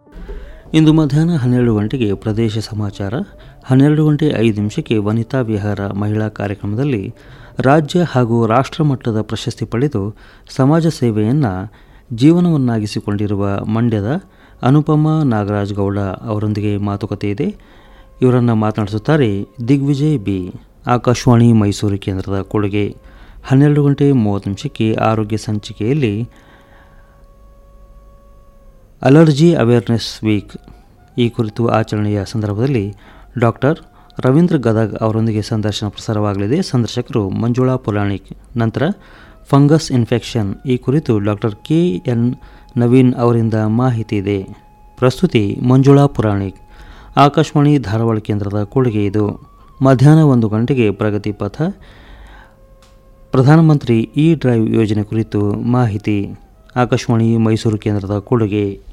ಇಂದು ಮಧ್ಯಾಹ್ನ ಹನ್ನೆರಡು ಗಂಟೆಗೆ ಪ್ರದೇಶ ಸಮಾಚಾರ ಹನ್ನೆರಡು ಗಂಟೆ ಐದು ನಿಮಿಷಕ್ಕೆ ವನಿತಾ ವಿಹಾರ ಮಹಿಳಾ ಕಾರ್ಯಕ್ರಮದಲ್ಲಿ ರಾಜ್ಯ ಹಾಗೂ ರಾಷ್ಟ್ರ ಮಟ್ಟದ ಪ್ರಶಸ್ತಿ ಪಡೆದು ಸಮಾಜ ಸೇವೆಯನ್ನು ಜೀವನವನ್ನಾಗಿಸಿಕೊಂಡಿರುವ ಮಂಡ್ಯದ ಅನುಪಮ ನಾಗರಾಜ್ ಗೌಡ ಅವರೊಂದಿಗೆ ಮಾತುಕತೆ ಇದೆ ಇವರನ್ನು ಮಾತನಾಡಿಸುತ್ತಾರೆ ದಿಗ್ವಿಜಯ್ ಬಿ ಆಕಾಶವಾಣಿ ಮೈಸೂರು ಕೇಂದ್ರದ ಕೊಡುಗೆ ಹನ್ನೆರಡು ಗಂಟೆ ಮೂವತ್ತು ನಿಮಿಷಕ್ಕೆ ಆರೋಗ್ಯ ಸಂಚಿಕೆಯಲ್ಲಿ ಅಲರ್ಜಿ ಅವೇರ್ನೆಸ್ ವೀಕ್ ಈ ಕುರಿತು ಆಚರಣೆಯ ಸಂದರ್ಭದಲ್ಲಿ ಡಾಕ್ಟರ್ ರವೀಂದ್ರ ಗದಗ್ ಅವರೊಂದಿಗೆ ಸಂದರ್ಶನ ಪ್ರಸಾರವಾಗಲಿದೆ ಸಂದರ್ಶಕರು ಮಂಜುಳಾ ಪುರಾಣಿಕ್ ನಂತರ ಫಂಗಸ್ ಇನ್ಫೆಕ್ಷನ್ ಈ ಕುರಿತು ಡಾಕ್ಟರ್ ಕೆ ಎನ್ ನವೀನ್ ಅವರಿಂದ ಮಾಹಿತಿ ಇದೆ ಪ್ರಸ್ತುತಿ ಮಂಜುಳಾ ಪುರಾಣಿಕ್ ಆಕಾಶವಾಣಿ ಧಾರವಾಡ ಕೇಂದ್ರದ ಕೊಡುಗೆ ಇದು ಮಧ್ಯಾಹ್ನ ಒಂದು ಗಂಟೆಗೆ ಪ್ರಗತಿ ಪಥ ಪ್ರಧಾನಮಂತ್ರಿ ಇ ಡ್ರೈವ್ ಯೋಜನೆ ಕುರಿತು ಮಾಹಿತಿ ಆಕಾಶವಾಣಿ ಮೈಸೂರು ಕೇಂದ್ರದ ಕೊಡುಗೆ